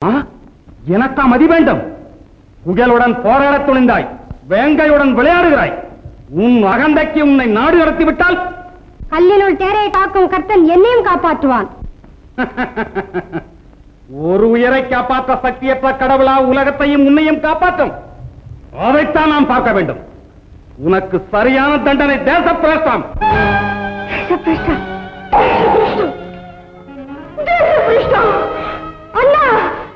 ஆ? எனக்கா மதி வேண்டும் புகழுடன் போராடத் துணிந்தாய் வேங்கையுடன் விளையாடுகிறாய் உன் அகந்தைக்கு உன்னை நாடு கடத்தி விட்டால் கல்லினுள் தேரை காக்கும் கர்த்தன் என்னையும் காப்பாற்றுவான் ஒரு உயிரை காப்பாற்ற சக்தியற்ற கடவுளா உலகத்தையும் உன்னையும் காப்பாற்றும் அதைத்தான் நாம் பார்க்க வேண்டும் உனக்கு சரியான தண்டனை தேச பிரேசம் அண்ணா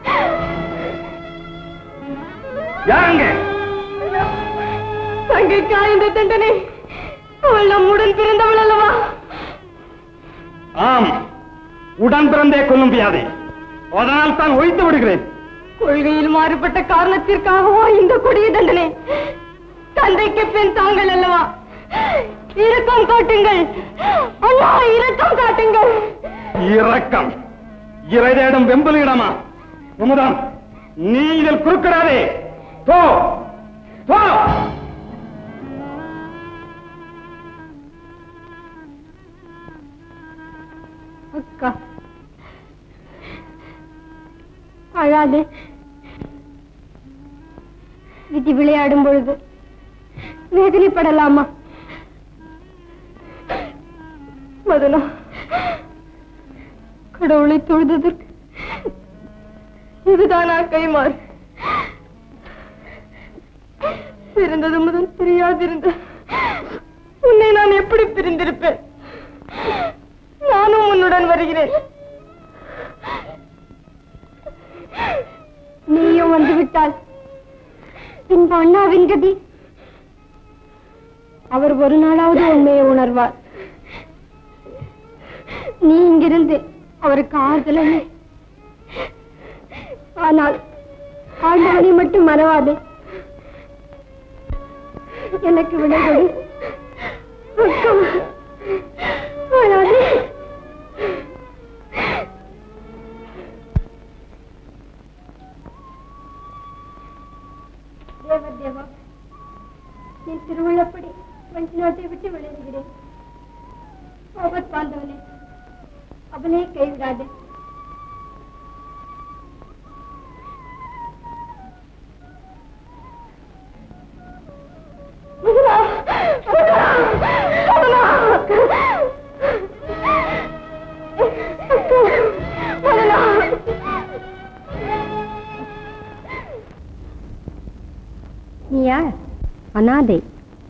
யாருங்க தங்கைக்கா இந்த தண்டனை அவள் நம்முடன் பிறந்தவள் அல்லவா ஆம் உடன் பிறந்தே கொல்லும் வியாதி அதனால் தான் ஒழித்து விடுகிறேன் கொள்கையில் மாறுபட்ட காரணத்திற்காகவா இந்த கொடிய தண்டனை தந்தைக்கு பின் தாங்கள் அல்லவா இரக்கம் காட்டுங்கள் அண்ணா இரக்கம் காட்டுங்கள் இரக்கம் இறை தேடும் வெம்பலிடமா உமுதம் நீ இதில் குறுக்கிடாதே போ போ அக்கா அழாதே விதி விளையாடும் பொழுது வேதனைப்படலாமா மதனா கடவுளை தொழுததற்கு இதுதானா கைமாறு பிறந்தது முதல் தெரியாதிருந்த உன்னை நான் எப்படி பிரிந்திருப்பேன் நானும் உன்னுடன் வருகிறேன் நீயும் வந்து விட்டால் பின்பு அண்ணாவின் கதி அவர் ஒரு நாளாவது உண்மையை உணர்வார் நீ இங்கிருந்து அவருக்கு ஆறுதல் அல்ல. ஆனால் ஆண்டவனை மட்டும் மறவாதே எனக்கு விடை கொடு அக்கா அழாதே தேவர் தேவா என் திருவிழப்படி வஞ்சி நாட்டை விட்டு விளையாடுகிறேன் ஆபத் பாந்தவனே அவனே கைவிடாதே மதுரா! மதுரா! மதுரா! அக்கா! மதுரா! நீ யார் அனாதை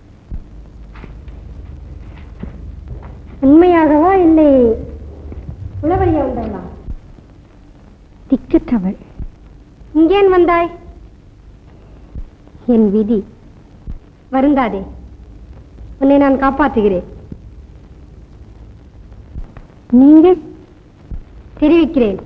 உண்மையாகவா இல்லை உளவழியா வந்தவளா திக்கற்றவள் இங்கேன் வந்தாய் என் விதி வருந்தாதே உன்னை நான் காப்பாற்றுகிறேன் நீங்கள் தெரிவிக்கிறேன்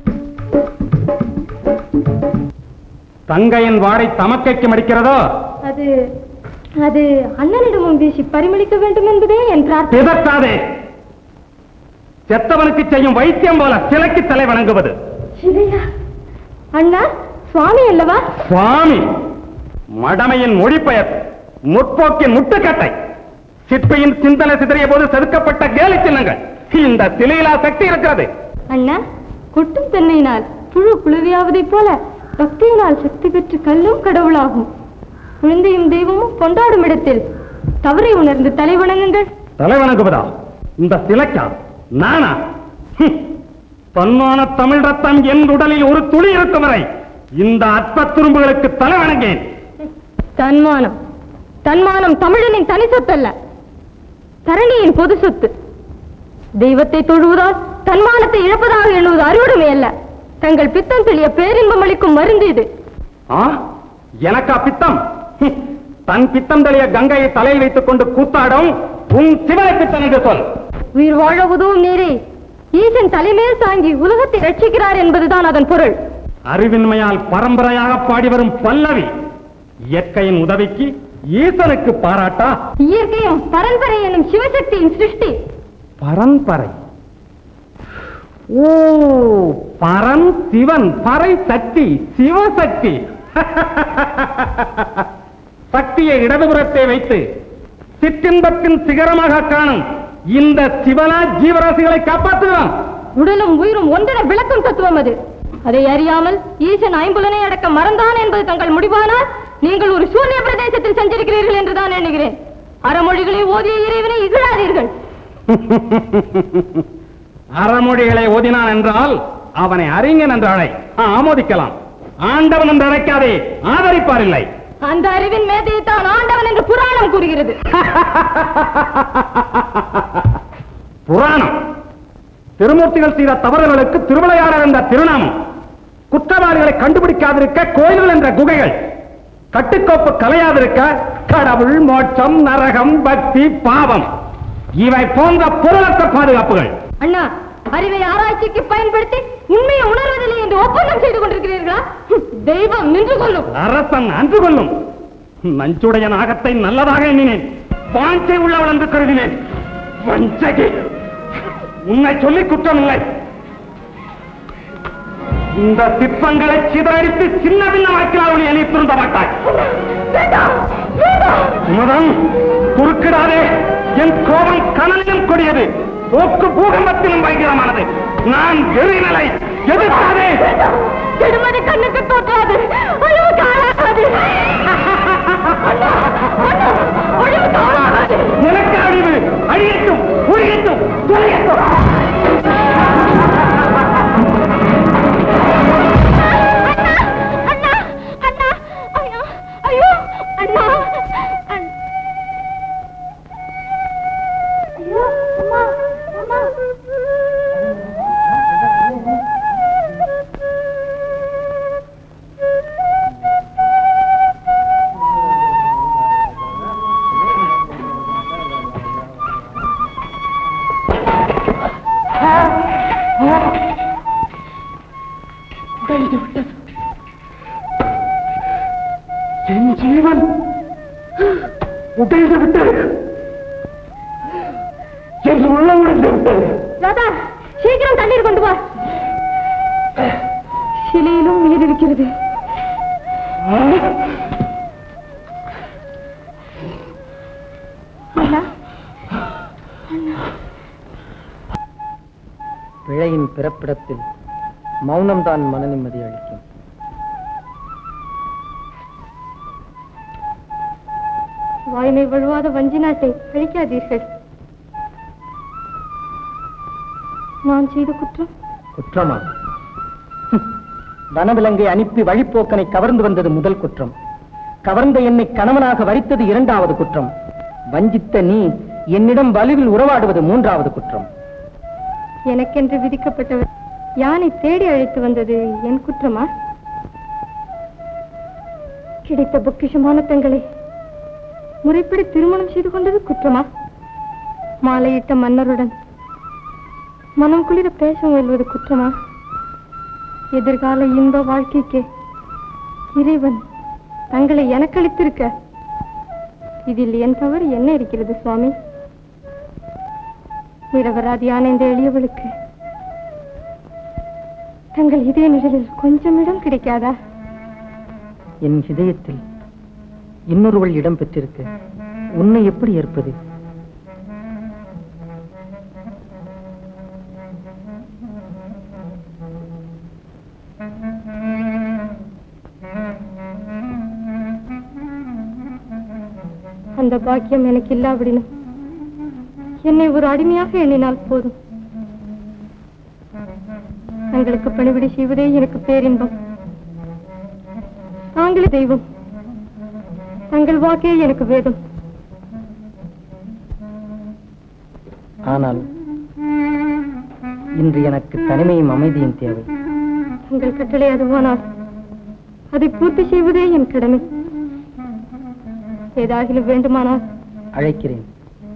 தங்கையின் வாடை தமக்கைக்கு மடிக்கிறதோ அது அது அண்ணனிடமும் வீசி பரிமளிக்க வேண்டும் என்பதே என் பிரார்த்தனை பிதற்றாதே செத்தவனுக்கு செய்யும் வைத்தியம் போல சிலைக்கு தலை வணங்குவது சிலையா? அண்ணா சுவாமி அல்லவா சுவாமி மடமையின் மொழிபெயர் முற்போக்கின் முட்டுக்கட்டை சிற்பியின் சிந்தனை சிதறிய போது செதுக்கப்பட்ட கேலி சின்னங்கள் இந்த சிலையிலா சக்தி இருக்கிறது அண்ணா கொட்டும் தென்னையினால் புழு குழுவியாவதைப் போல பக்தியினால் சக்தி பெற்று கல்லும் கடவுளாகும் குழந்தையும் தெய்வமும் கொண்டாடும் இடத்தில் தவறை உணர்ந்து தலை வணங்குங்கள் தலை வணங்குவதா இந்த சிலைக்கா நானா ஹம். தன்மான தமிழ் ரத்தம் என் உடலில் ஒரு துளி இருக்கும் வரை இந்த அற்ப துரும்புகளுக்கு தலை வணங்கேன் தன்மானம் தன்மானம் தமிழனின் தனி சொத்தல்ல தரணியின் பொது சொத்து தெய்வத்தை தொழுவதால் தன்மானத்தை இழப்பதாக எண்ணுவது அறுவடுமே அல்ல தங்கள் பித்தம் தெளிய பேரின்பம் அளிக்கும் மருந்து இது ஆ எனக்கா பித்தம் ஹம். தன் பித்தம் தெளிய கங்கையை தலையில் வைத்துக் கொண்டு கூத்தாடும் உன் சிவனை பித்தம் என்று சொல் உயிர் வாழ உதவும் நீரே ஈசன் தலைமேல் தாங்கி உலகத்தை ரட்சிக்கிறார் என்பதுதான் அதன் பொருள் அறிவின்மையால் பரம்பரையாக பாடி வரும் பல்லவி இயற்கையின் உதவிக்கு ஈசனுக்கு பாராட்டா இயற்கையும் பரம்பரை எனும் சிவசக்தியின் சிருஷ்டி பரம்பரை ஓ பரன் சிவன் பறை சக்தி சிவசக்தி சக்தியை இடதுபுறத்தை வைத்து சிற்றின்பத்தின் சிகரமாக காணும் இந்த சிவனா ஜீவராசிகளை காப்பாற்றுகிறான் உடலும் உயிரும் ஒன்றென விளக்கும் தத்துவம் அது அதை அறியாமல் ஈசன் ஐம்புலனை அடக்க மறந்தான் என்பது தங்கள் முடிவானால் நீங்கள் ஒரு சூன்ய பிரதேசத்தில் சஞ்சரிக்கிறீர்கள் என்றுதான் எண்ணுகிறேன் அறமொழிகளை ஓதிய இறைவனை இகழாதீர்கள் அறமொழிகளை ஓதினான் என்றால் அவனை அறிஞன் என்று அழை ஆமோதிக்கலாம் ஆண்டவன் என்று அழைக்காதே ஆதரிப்பார் இல்லை அந்த அறிவின் மேதையை தான் ஆண்டவன் என்று புராணம் கூறுகிறது புராணம் திருமூர்த்திகள் செய்த தவறுகளுக்கு திருவிளையாடல் என்ற திருநாமம் குற்றவாளிகளை கண்டுபிடிக்காதிருக்க கோயில்கள் என்ற குகைகள் கட்டுக்கோப்பு கலையாதிருக்க கடவுள் மோட்சம் நரகம் பக்தி பாவம் இவை போன்ற பொருளற்ற பாதுகாப்புகள் அண்ணா அறிவை ஆராய்ச்சிக்கு பயன்படுத்தி உண்மையை உணர்வதில்லை என்று ஒப்பந்தம் செய்து கொண்டிருக்கிறீர்களா ஹம், தெய்வம் நின்று கொள்ளும் அரசன் அன்று கொள்ளும் நஞ்சுடைய நாகத்தை நல்லதாக எண்ணினேன் வாஞ்சை உள்ளவள் என்று கருதினேன் வஞ்சகி உன்னை சொல்லி குற்றமில்லை இந்த சிற்பங்களை சிதறடித்து சின்ன பின்னமாக்கிறாள் உன்னை எண்ணி திருந்த மாட்டாய் முதன் குறுக்கிடாதே என் கோபம் கனலிலும் கொடியது போக்கு பூகம்பத்திலும் பயங்கரமானது நான் எரிநிலை எதிர்க்காதே திருமதி கண்ணுக்கு தோற்றாது அழிவுக்கு ஆளாகாது அண்ணா, அண்ணா, அழிவுக்கு ஆளாகாது எனக்கு அழிவு அழியட்டும் ஒழியட்டும் தொலையட்டும் அண்ணா அண்ணா ஐயோ ஐயோ அண்ணா அண்ணா. ஐயோ அம்மா அம்மா என் ஜீவன் உடைந்து விட்டது என் உள்ளம் உடைந்து விட்டது ராதா சீக்கிரம் தண்ணீர் கொண்டு வா சிலையிலும் நீர் இருக்கிறது அண்ணா பிழையின் பிறப்பிடத்தில் மௌனம்தான் மன நிம்மதி அளிக்கும் வாய்மை வழுவாத வஞ்சி நாட்டை அழிக்காதீர்கள் நான் செய்த குற்றம் குற்றமா ஹம். வனவிலங்கை அனுப்பி வழிப்போக்கனை கவர்ந்து வந்தது முதல் குற்றம் கவர்ந்த என்னை கணவனாக வரித்தது இரண்டாவது குற்றம் வஞ்சித்த நீ என்னிடம் வலுவில் உறவாடுவது மூன்றாவது குற்றம் எனக்கென்று விதிக்கப்பட்டவர் யானை தேடி அழைத்து வந்தது என் குற்றமா கிடைத்த பொக்கிஷமான தங்களை முறைப்படி திருமணம் செய்து கொண்டது குற்றமா மாலையிட்ட மன்னருடன் மனம் குளிர பேச முயல்வது குற்றமா எதிர்கால இன்ப வாழ்க்கைக்கு இறைவன் தங்களை எனக்களித்திருக்க இதில் என் தவறு என்ன இருக்கிறது சுவாமி நிரபராதியான இந்த எளியவளுக்கு தங்கள் இதய நிழலில் கொஞ்சம் இடம் கிடைக்காதா என் இதயத்தில் இன்னொருவள் இடம் பெற்றிருக்க உன்னை எப்படி ஏற்பது அந்த பாக்கியம் எனக்கு இல்லாவிடினும் என்னை ஒரு அடிமையாக எண்ணினால் போதும் தங்களுக்கு பணிவிடை செய்வதே எனக்கு பேரின்பம் தாங்களே தெய்வம் தங்கள் வாக்கே எனக்கு வேதம் ஆனால் இன்று எனக்கு தனிமையும் அமைதியும் தேவை தங்கள் கட்டளை அதுவானால் அதை பூர்த்தி செய்வதே என் கடமை ஏதாகிலும் வேண்டுமானால் அழைக்கிறேன்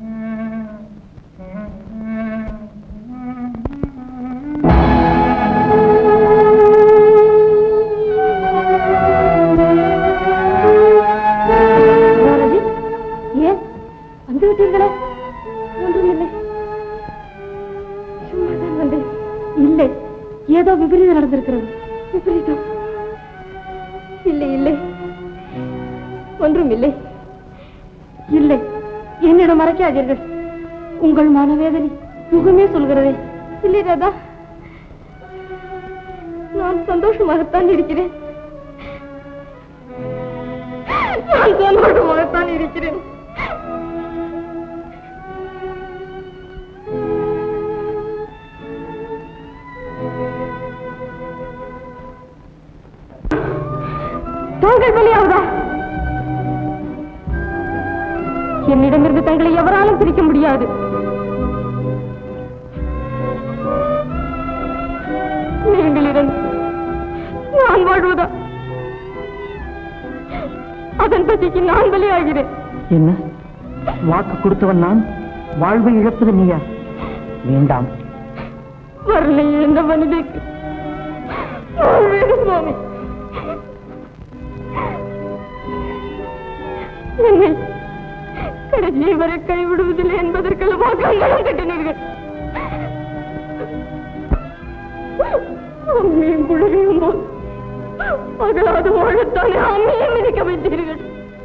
பாரதி, ஏன் வந்து விட்டீர்களே ஒன்றும் இல்லை சும்மாதான் வந்தேன் இல்லை ஏதோ விபரீதம் நடந்திருக்கிறது விபரீதம் இல்லை இல்லை ஒன்றும் இல்லை இல்லை என்னிடம் மறைக்காதீர்கள் உங்கள் மனவேதனை முகமே சொல்கிறதே இல்லை ராதா நான் சந்தோஷமாகத்தான் இருக்கிறேன் நான் சந்தோஷமாகத்தான் இருக்கிறேன் தாங்கள் வெளியாவதா என்னிடமிருந்து தங்களை எவராலும் பிரிக்க முடியாது நீங்கள் இருந்து நான் வாழ்வதா அதன் பசிக்கு நான் பலியாகிறேன் என்ன வாக்கு கொடுத்தவன் நான் வாழ்வை இழப்பது நீயா வேண்டாம் வரலை என்ற மனிதக்கு வாழ்வேறு சுவாமி என்னை கடைசி வரை கைவிடுவதில்லை என்பதற்கெல்லாம் கங்கணம் கட்டினீர்கள் அம்மையும் குளிரையும் போல் அகலாது வாழத்தானே அம்மையை மிதிக்க வைத்தீர்கள்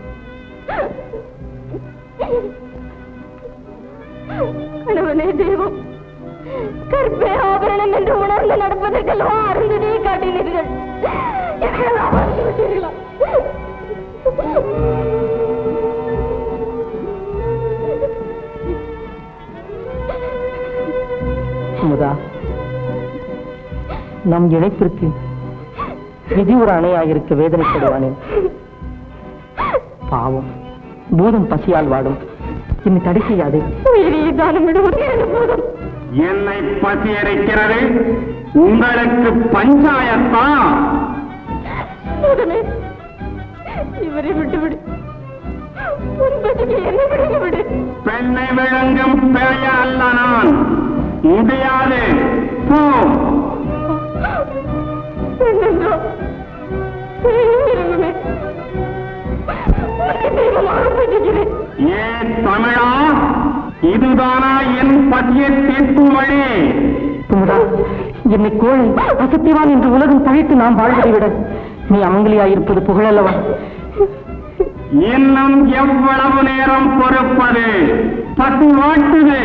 கணவனே தெய்வம் கற்பே ஆபரணம் என்று உணர்ந்து நடப்பதற்கெல்லாம் அருந்ததியை காட்டினீர்கள் இதெல்லாம் மறந்து விட்டீர்களா முதா நம் இணைப்பிற்கு விதி ஒரு அணையாயிருக்க வேதனைப்படுவானேன் பாவம் பூதம் பசியால் வாடும் என்னை தடை செய்யாதே உயிரை தானமிடுவது போதும் என்னை பசியரைக்கிறது உங்களுக்கு பஞ்சாயத்தான் முதலே இவரை விட்டுவிடு உன் பசிக்கு என்ன விடுங்க விடு பெண்ணை விளங்கும் பிழைய அல்ல நான் முடியாது போ என்னென்றோ தெய்வமே உன்னை தெய்வமாக பூஜிக்கிறேன் ஏன் தமிழா இதுதானா என் பசிய தீர்க்கும் வழி குமுதா என்னை கோழை அசத்திவான் என்று உலகம் தழைத்து நாம் வாழ்வதை விட நீ அமங்கலியாயிருப்பது புகழல்லவா இன்னும் எவ்வளவு நேரம் பொறுப்பது பசி வாட்டுது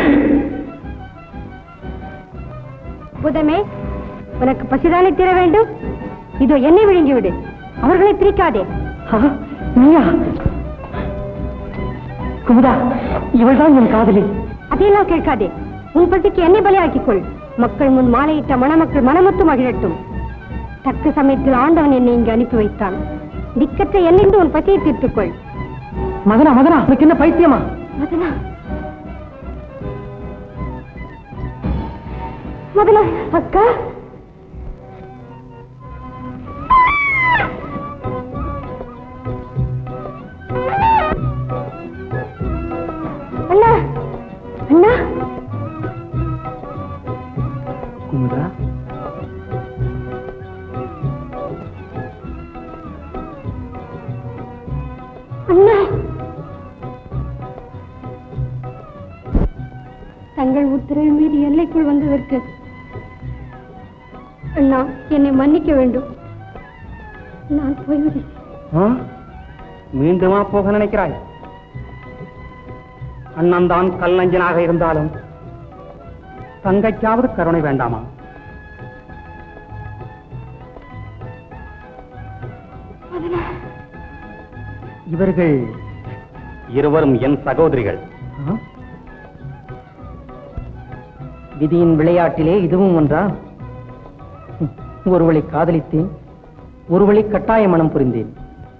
புதமே உனக்கு பசிதானே தீர வேண்டும் இதோ என்னை விழுங்கி விடு அவர்களை பிரிக்காதே ஆ, நீயா குமுதா இவள்தான் என் காதலி அதையெல்லாம் கேட்காதே உன் பசிக்கு என்னை பலியாக்கிக் கொள் மக்கள் முன் மாலையிட்ட மணமக்கள் மனமொத்து மகிழட்டும் தக்க சமயத்தில் ஆண்டவன் என்னை இங்கு அனுப்பி வைத்தான் திக்கற்ற என்னென்று உன் பசியை தீர்த்துக் கொள் மதனா மதனா உனக்கு என்ன பைத்தியமா மதனா மதனா அக்கா அண்ணா அண்ணா குமுதா அண்ணா தங்கள் உத்தரவு மீறி எல்லைக்குள் வந்ததற்கு அண்ணா என்னை மன்னிக்க வேண்டும் நான் போய்விடுகிறேன் ஆ? மீண்டுமா போக நினைக்கிறாய் அண்ணன் தான் கல்லஞ்சனாக இருந்தாலும் தங்கைக்காவது கருணை வேண்டாமா இவர்கள் இருவரும் என் சகோதரிகள் ஆ? விதியின் விளையாட்டிலே இதுவும் ஒன்றா ஹம், ஒருவளை காதலித்தேன் ஒருவளை கட்டாய மனம் புரிந்தேன்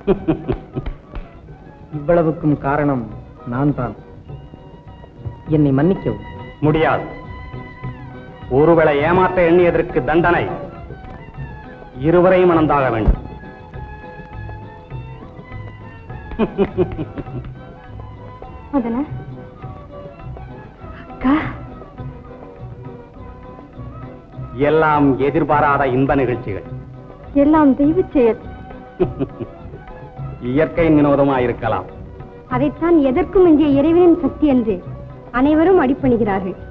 இவ்வளவுக்கும் காரணம் நான் தான் என்னை மன்னிக்கவும் முடியாது ஒருவேளை ஏமாற்ற எண்ணியதற்கு தண்டனை இருவரையும் மணந்தாக வேண்டும் அதனா அக்கா எல்லாம் எதிர்பாராத இன்ப நிகழ்ச்சிகள் எல்லாம் தெய்வ செயல் இயற்கையின் வினோதமாயிருக்கலாம் அதைத்தான் எதற்கும் இந்திய இறைவனின் சக்தி என்று அனைவரும் அடிப்பணிகிறார்கள்